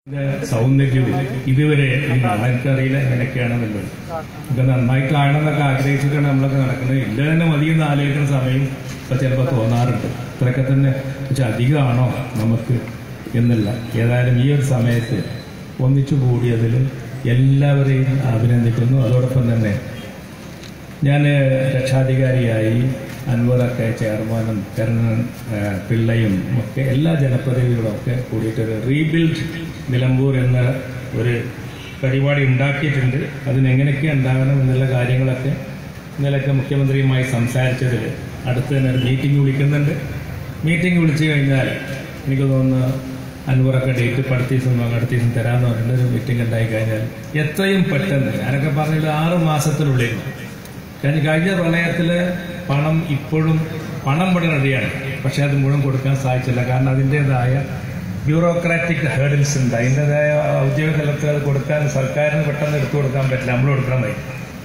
ഇതിന്റെ സൗന്ദര്യവും ഇതുവരെ എനിക്കറിയില്ല എങ്ങനെയൊക്കെയാണെന്നുള്ളത് ഒക്കെ നന്നായി കാണണമെന്നൊക്കെ ആഗ്രഹിച്ചിട്ടാണ് നമ്മളൊക്കെ നടക്കുന്നത് ഇല്ല തന്നെ മതിയെന്ന് ആലോചിക്കുന്ന സമയം ഇപ്പൊ ചിലപ്പോൾ തോന്നാറുണ്ട് ഇത്രയൊക്കെ തന്നെ പക്ഷെ അധികമാണോ നമുക്ക് എന്നല്ല ഏതായാലും ഈ ഒരു സമയത്ത് ഒന്നിച്ചു കൂടിയതിൽ എല്ലാവരെയും അഭിനന്ദിക്കുന്നു അതോടൊപ്പം തന്നെ ഞാൻ രക്ഷാധികാരിയായി അൻവറൊക്കെ ചെയർമാനും കരുണൻ ആ, പിള്ളയും ഒക്കെ എല്ലാ ജനപ്രതിനിധികളും ഒക്കെ കൂടിയിട്ടൊരു റീബിൽഡ് നിലമ്പൂർ എന്ന ഒരു പരിപാടി ഉണ്ടാക്കിയിട്ടുണ്ട് അതിനെങ്ങനെയൊക്കെ ഉണ്ടാകണം എന്നുള്ള കാര്യങ്ങളൊക്കെ ഇന്നലെയൊക്കെ മുഖ്യമന്ത്രിയുമായി സംസാരിച്ചതിൽ അടുത്ത് തന്നെ ഒരു മീറ്റിംഗ് വിളിക്കുന്നുണ്ട് മീറ്റിംഗ് വിളിച്ചു കഴിഞ്ഞാൽ എനിക്ക് തോന്നുന്നു അൻവറൊക്കെ ഡേറ്റ് ഇപ്പം അടുത്ത ദിവസം വാങ്ങും, അടുത്ത ദിവസം തരാമെന്ന് പറഞ്ഞിട്ട് ഒരു മീറ്റിംഗ് ഉണ്ടായി കഴിഞ്ഞാൽ എത്രയും പെട്ടെന്ന് ഞാനൊക്കെ പറഞ്ഞത് ആറ് മാസത്തിനുള്ളിൽ കാരണം കഴിഞ്ഞ പ്രളയത്തിൽ പണം ഇപ്പോഴും പണം ഇവിടെ റെഡിയാണ് പക്ഷെ അത് മുഴുവൻ കൊടുക്കാൻ സാധിച്ചില്ല കാരണം അതിൻ്റെതായ ബ്യൂറോക്രാറ്റിക് ഹേർഡിൽസ് ഉണ്ട് അതിൻ്റെതായ ഔദ്യോഗിക തലത്തിൽ അത് കൊടുക്കാൻ സർക്കാരിന് പെട്ടെന്ന് എടുത്തു കൊടുക്കാൻ പറ്റില്ല നമ്മൾ കൊടുക്കണം മതി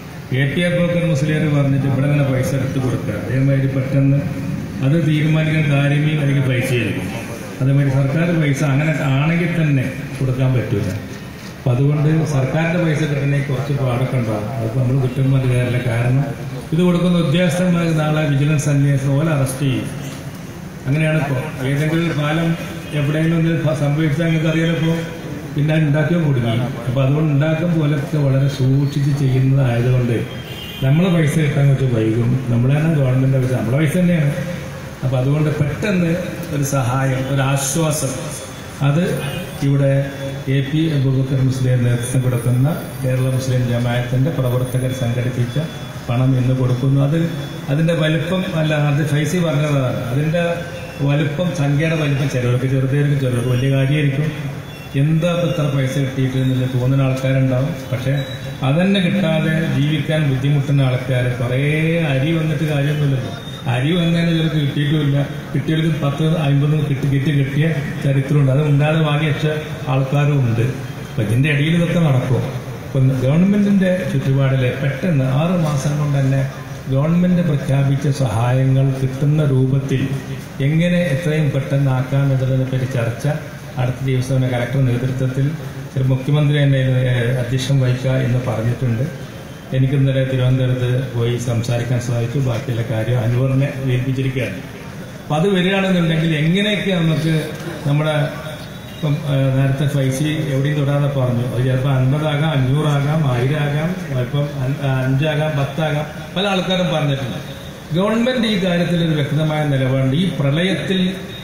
എ പി അബൂക്കർ മുസ്ലിയാർ പറഞ്ഞിട്ട് ഇവിടെ നിന്ന് പൈസ എടുത്ത് കൊടുക്കുക അതേമാതിരി പെട്ടെന്ന് അത് തീരുമാനിക്കാൻ കാര്യമേ എനിക്ക് പൈസ ആയിരിക്കും അതേമാതിരി സർക്കാർ പൈസ അങ്ങനെ ആണെങ്കിൽ തന്നെ കൊടുക്കാൻ പറ്റൂല അപ്പം അതുകൊണ്ട് സർക്കാരിൻ്റെ പൈസ കിട്ടണമെങ്കിൽ കുറച്ച് പാടൊക്കെ ഉണ്ടാവും അതിപ്പോൾ നമ്മൾ കിട്ടുമ്പോൾ അത് കാര്യമില്ല കാരണം ഇത് കൊടുക്കുന്ന ഉദ്യോഗസ്ഥന്മാർ നാളെ വിജിലൻസ് അന്വേഷണം ഓല അറസ്റ്റ് ചെയ്യും അങ്ങനെയാണ് ഇപ്പോൾ ഏതെങ്കിലും ഒരു കാലം എവിടെയെങ്കിലും ഒന്ന് ഭ- സംഭവിച്ചാൽ നിങ്ങൾക്ക് അറിയാലോ ഇപ്പോൾ പിന്നെ അത് ഉണ്ടാക്കിയോ കുടുങ്ങി അപ്പോൾ അതുകൊണ്ട് ഉണ്ടാക്കും പോലൊക്കെ വളരെ സൂക്ഷിച്ച് ചെയ്യുന്നതായതുകൊണ്ട് നമ്മൾ പൈസ കിട്ടാൻ കുറച്ച് വൈകും നമ്മളാണ് ഗവൺമെൻറ് പൈസ നമ്മളെ പൈസ തന്നെയാണ് അപ്പോൾ അതുകൊണ്ട് പെട്ടെന്ന് ഒരു സഹായം ഒരു ആശ്വാസം അത് ഇവിടെ എ പി അബൂബക്കർ മുസ്ലിം നേതൃത്വം കൊടുക്കുന്ന കേരള മുസ്ലിം ജമാഅത്തിൻ്റെ പ്രവർത്തകർ സംഘടിപ്പിച്ച പണം ഇന്ന് കൊടുക്കുന്നു അത് അതിൻ്റെ വലിപ്പം അല്ല അത് ഫൈസി പറഞ്ഞതാണ് അതിൻ്റെ വലിപ്പം സംഖ്യയുടെ വലിപ്പം ചിലവർക്ക് ചെറുതായിരിക്കും ചിലവർക്ക് വലിയ കാര്യമായിരിക്കും എന്താ ഇപ്പൊ ഇത്ര പൈസ കിട്ടിയിട്ട് എന്നുള്ള തോന്നുന്ന ആൾക്കാരുണ്ടാവും പക്ഷെ അതന്നെ കിട്ടാതെ ജീവിക്കാൻ ബുദ്ധിമുട്ടുന്ന ആൾക്കാർ കുറേ അരി വന്നിട്ട് കാര്യമൊന്നുമില്ലല്ലോ അരി വന്നതിന് ചിലർക്ക് കിട്ടിയിട്ടുമില്ല കിട്ടിയവർക്ക് പത്ത് അമ്പത് കിട്ടി കിട്ടി കിട്ടിയ ചരിത്രമുണ്ട് അത് ഉണ്ടാതെ വാങ്ങി വെച്ച ആൾക്കാരും ഉണ്ട് അപ്പൊ ഇതിന്റെ ഇടയിൽ ഇതൊക്കെ നടക്കും ഇപ്പം ഗവൺമെന്റിന്റെ ചുറ്റുപാടിൽ പെട്ടെന്ന് ആറ് മാസം കൊണ്ട് തന്നെ ഗവൺമെന്റ് പ്രഖ്യാപിച്ച സഹായങ്ങൾ കിട്ടുന്ന രൂപത്തിൽ എങ്ങനെ എത്രയും പെട്ടെന്ന് ആക്കാം എന്നതിനെ പറ്റി ചർച്ച അടുത്ത ദിവസം തന്നെ കലക്ടർ നേതൃത്വത്തിൽ ഒരു മുഖ്യമന്ത്രി തന്നെ ഏഹ്, അധ്യക്ഷം വഹിക്കുക എന്ന് പറഞ്ഞിട്ടുണ്ട് എനിക്ക് ഇന്നലെ തിരുവനന്തപുരത്ത് പോയി സംസാരിക്കാൻ സാധിച്ചു ബാക്കിയുള്ള കാര്യം അൻവറിനെ ഏൽപ്പിച്ചിരിക്കുകയാണ് അപ്പം അത് വരികയാണെന്നുണ്ടെങ്കിൽ എങ്ങനെയൊക്കെ നമുക്ക് നമ്മുടെ ഇപ്പം ആ, നേരത്തെ ഫൈസി എവിടെയും തൊടാതെ പറഞ്ഞു അത് ചിലപ്പോൾ അൻപതാകാം അഞ്ഞൂറാകാം ആയിരം ആകാം ഇപ്പം അൻ- ആ, അഞ്ചാകാം പത്താകാം പല ആൾക്കാരും പറഞ്ഞിട്ടുണ്ട് ഗവൺമെന്റ് ഈ കാര്യത്തിൽ ഒരു വ്യക്തമായ നിലപാടുണ്ട് ഈ പ്രളയത്തിൽ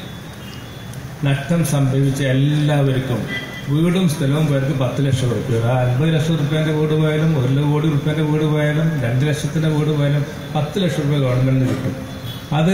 നഷ്ടം സംഭവിച്ച എല്ലാവർക്കും വീടും സ്ഥലവും പേർക്ക് പത്ത് ലക്ഷം റുപ്യ ആ അൻപത് ലക്ഷം റുപ്യന്റെ വീട് പോയാലും ഒരു കോടി റുപ്യന്റെ വീട് പോയാലും രണ്ട് ലക്ഷത്തിന്റെ വീട് പോയാലും പത്ത് ലക്ഷം റുപ്യ ഗവൺമെന്റിന് കിട്ടും അത്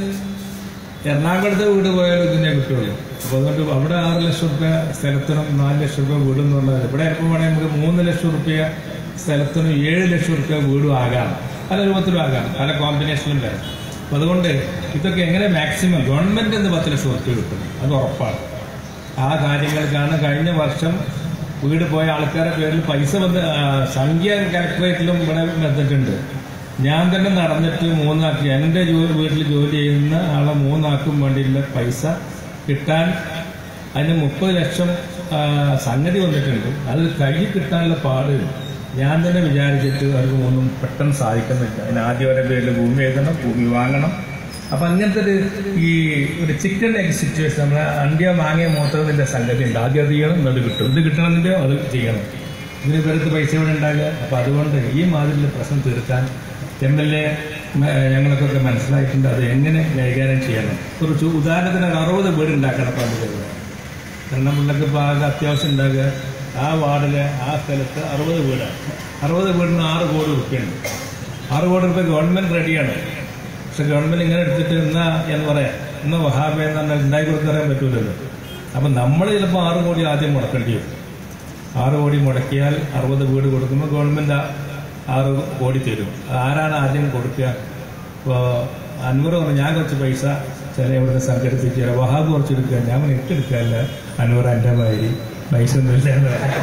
എറണാകുളത്തെ വീട് പോയാലും ഇതിനെ കിട്ടുള്ളൂ അപ്പോൾ അതുകൊണ്ട് അവിടെ ആറ് ലക്ഷം റുപ്യ സ്ഥലത്തിനും നാല് ലക്ഷം റുപ്യ വീടും എന്നുള്ളത് ഇവിടെ ചിലപ്പോൾ വേണമെങ്കിൽ നമുക്ക് മൂന്ന് ലക്ഷം റുപ്യ സ്ഥലത്തിനും ഏഴ് ലക്ഷം റുപ്യ വീടും ആകാം പല രൂപത്തിലും ആകാം പല കോമ്പിനേഷനിലും വരാം അപ്പോൾ അതുകൊണ്ട് ഇതൊക്കെ എങ്ങനെ മാക്സിമം ഗവൺമെന്റ് എന്ന് പത്ത് ലക്ഷം റുപ്യ കിട്ടും അത് ഉറപ്പാണ് ആ കാര്യങ്ങൾക്കാണ് കഴിഞ്ഞ വർഷം വീട് പോയ ആൾക്കാരുടെ പേരിൽ പൈസ വന്ന് ആ, സംഖ്യ കാൽക്കുലേറ്റിലും ഇവിടെ വന്നിട്ടുണ്ട് ഞാൻ തന്നെ നടന്നിട്ട് മൂന്നാക്കി എൻ്റെ ജോ- വീട്ടിൽ ജോലി ചെയ്യുന്ന ആളെ മൂന്നാക്കും വേണ്ടിയുള്ള പൈസ കിട്ടാൻ അതിന് മുപ്പത് ലക്ഷം ആ, സംഗതി വന്നിട്ടുണ്ട് അത് കയ്യിൽ കിട്ടാനുള്ള പാട് ഞാൻ തന്നെ വിചാരിച്ചിട്ട് അവർക്ക് മൂന്നും പെട്ടെന്ന് സാധിക്കുന്നില്ല അതിന് ആദ്യം അവരുടെ പേരിൽ ഭൂമി എഴുതണം ഭൂമി വാങ്ങണം അപ്പൊ അങ്ങനത്തെ ഒരു ഈ ഒരു ചിക്കൻ എഗ് സിറ്റുവേഷൻ നമ്മളെ അണ്ടിയ മാങ്ങിയ മൂത്രത്തിന്റെ സംഗതി ഉണ്ട് ആദ്യം അത് ചെയ്യണം എന്നിട്ട് കിട്ടും ഇത് കിട്ടണമെന്നില്ല അത് ചെയ്യണം ഇതിന് പേരത്ത് പൈസ ഇവിടെ ഉണ്ടാകുക അപ്പൊ അതുകൊണ്ട് ഈ മാതിരിയുള്ള പ്രശ്നം തീർക്കാൻ എം എൽ എ ഞങ്ങൾക്കൊക്കെ മനസ്സിലായിട്ടുണ്ട് അത് എങ്ങനെ കൈകാര്യം ചെയ്യണം കുറച്ച് ഉദാഹരണത്തിന് ഒരു അറുപത് വീട് ഉണ്ടാക്കണം അപ്പം അത് എണ്ണമുള്ളൊക്കെ ഇപ്പോൾ ആകെ അത്യാവശ്യം ഉണ്ടാകുക ആ വാർഡിലെ ആ സ്ഥലത്ത് അറുപത് വീടാണ് അറുപത് വീടിന് ആറ് കോടി റുപ്യുണ്ട് ആറ് കോടി റുപ്യ ഗവൺമെന്റ് റെഡിയാണ് പക്ഷെ ഗവൺമെന്റ് ഇങ്ങനെ എടുത്തിട്ട് എന്നാ എന്ന് പറയാം ഇന്ന് വഹാബ എന്ന് പറഞ്ഞാൽ ഉണ്ടാക്കി കൊടുക്കാൻ പറ്റൂലല്ലോ അപ്പം നമ്മൾ ചിലപ്പോൾ ആറ് കോടി ആദ്യം മുടക്കേണ്ടി വരും ആറ് കോടി മുടക്കിയാൽ അറുപത് വീട് കൊടുക്കുമ്പോൾ ഗവൺമെന്റ് ആ- ആറ് കോടി തരും ആരാണ് ആദ്യം കൊടുക്കുക ഇപ്പോൾ അൻവർ പറഞ്ഞു ഞാൻ കുറച്ച് പൈസ ചില ഇവിടെ സംഘടിപ്പിക്കുക വഹാബ് കുറച്ച് എടുക്കുക ഞാൻ പറഞ്ഞു എനിക്ക് എടുക്കാല്ല അൻവർ എൻ്റെ മാതിരി പൈസ ഒന്നുമില്ല എന്ന് പറഞ്ഞു.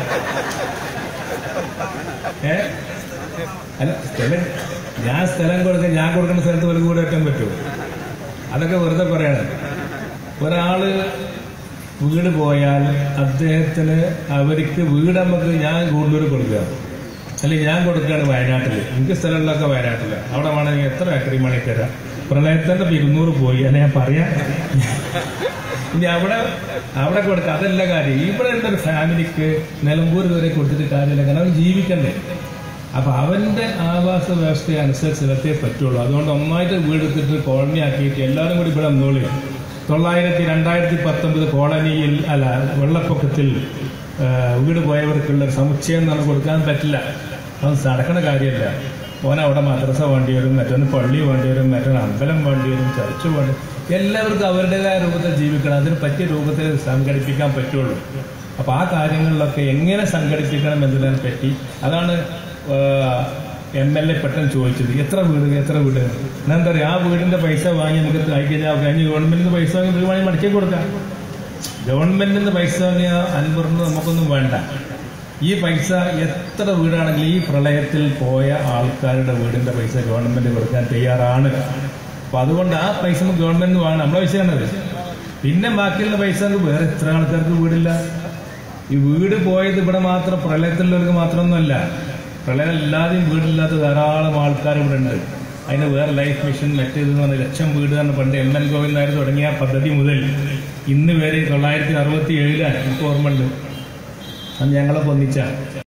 ഏ അല്ല സ്ഥലം ഞാൻ സ്ഥലം കൊടുക്കാൻ ഞാൻ കൊടുക്കുന്ന സ്ഥലത്ത് ഒരു കൂടെ വെക്കാൻ പറ്റുമോ അതൊക്കെ വെറുതെ പറയണം ഒരാള് വീട് പോയാൽ അദ്ദേഹത്തിന് അവർക്ക് വീട് നമുക്ക് ഞാൻ ഗൂഡൂർ കൊടുക്കുക അല്ലെങ്കിൽ ഞാൻ കൊടുക്കുകയാണ് വയനാട്ടിൽ എനിക്ക് സ്ഥലങ്ങളിലൊക്കെ വയനാട്ടിൽ അവിടെ വേണമെങ്കിൽ എത്ര ഏക്കറി മണി തരാം പ്രളയത്തിന്റെ ഇരുന്നൂറ് പോയി അല്ലെ ഞാൻ പറയാം ഇനി അവിടെ അവിടെ കൊടുക്കുക അതല്ല കാര്യം ഇവിടെ ഉള്ള ഒരു ഫാമിലിക്ക് നിലമ്പൂർ വരെ കൊടുത്തിട്ട് കാര്യമില്ല കാരണം അവൻ ജീവിക്കണ്ടേ അപ്പൊ അവന്റെ ആവാസ വ്യവസ്ഥ അനുസരിച്ച് നിലത്തേ പറ്റുള്ളൂ അതുകൊണ്ട് ഒന്നായിട്ട് വീട് എടുത്തിട്ട് കോളനി ആക്കിയിട്ട് എല്ലാവരും കൂടി ഇവിടെ വന്നോളി തൊള്ളായിരത്തി രണ്ടായിരത്തി പത്തൊമ്പത് കോളനിയിൽ അല്ല വെള്ളപ്പൊക്കത്തിൽ ആ, വീട് പോയവർക്കുള്ള ഒരു സമുച്ചയം നമുക്ക് കൊടുക്കാൻ പറ്റില്ല അത് നടക്കണ കാര്യമല്ല ഓൻ അവിടെ മദ്രസ വേണ്ടി വരും മറ്റൊന്ന് പള്ളി വേണ്ടി വരും മറ്റൊന്ന് അമ്പലം വേണ്ടി വരും ചർച്ച് വേണ്ടി എല്ലാവർക്കും അവരുടേതായ രൂപത്തിൽ ജീവിക്കണം അതിന് പറ്റിയ രൂപത്തിൽ സംഘടിപ്പിക്കാൻ പറ്റുള്ളൂ അപ്പൊ ആ കാര്യങ്ങളിലൊക്കെ എങ്ങനെ സംഘടിപ്പിക്കണം എന്നതിനെ പറ്റി അതാണ് എം എൽ എ പെട്ടെന്ന് ചോദിച്ചത് എത്ര വീട് എത്ര വീട് ഞാൻ എന്താ പറയുക ആ വീടിന്റെ പൈസ വാങ്ങി നമുക്ക് കഴിഞ്ഞാൽ കഴിഞ്ഞ് ഗവൺമെന്റിന് പൈസ വാങ്ങി വീട് വാങ്ങി മടക്കി കൊടുക്കാം ഗവൺമെന്റിന് പൈസ വാങ്ങിയ അൻപറിന് നമുക്കൊന്നും വേണ്ട ഈ പൈസ എത്ര വീടാണെങ്കിലും ഈ പ്രളയത്തിൽ പോയ ആൾക്കാരുടെ വീടിന്റെ പൈസ ഗവൺമെന്റ് കൊടുക്കാൻ തയ്യാറാണ് അപ്പൊ അതുകൊണ്ട് ആ പൈസ നമുക്ക് ഗവൺമെന്റ് വാങ്ങണം നമ്മളെ വിഷയമാണത് പിന്നെ ബാക്കിയുള്ള പൈസ നമുക്ക് വേറെ എത്ര ആൾക്കാർക്ക് വീടില്ല ഈ വീട് പോയത് ഇവിടെ മാത്രം പ്രളയത്തിലുള്ളവർക്ക് മാത്രമൊന്നുമല്ല പ്രളയം ഇല്ലാതെയും വീടില്ലാത്ത ധാരാളം ആൾക്കാർ ഇവിടെ ഉണ്ട് അതിന് വേറെ ലൈഫ് മിഷൻ മറ്റേത് പറഞ്ഞ ലക്ഷം വീട് തന്നെ പണ്ട് എം എൻ ഗോവിന്ദ് നായർ തുടങ്ങിയ പദ്ധതി മുതൽ ഇന്ന് വരെ തൊള്ളായിരത്തി അറുപത്തി ഏഴിലാണ് എനിക്ക് ഓർമ്മയുണ്ട് അന്ന് ഞങ്ങളെ പൊന്നിച്ച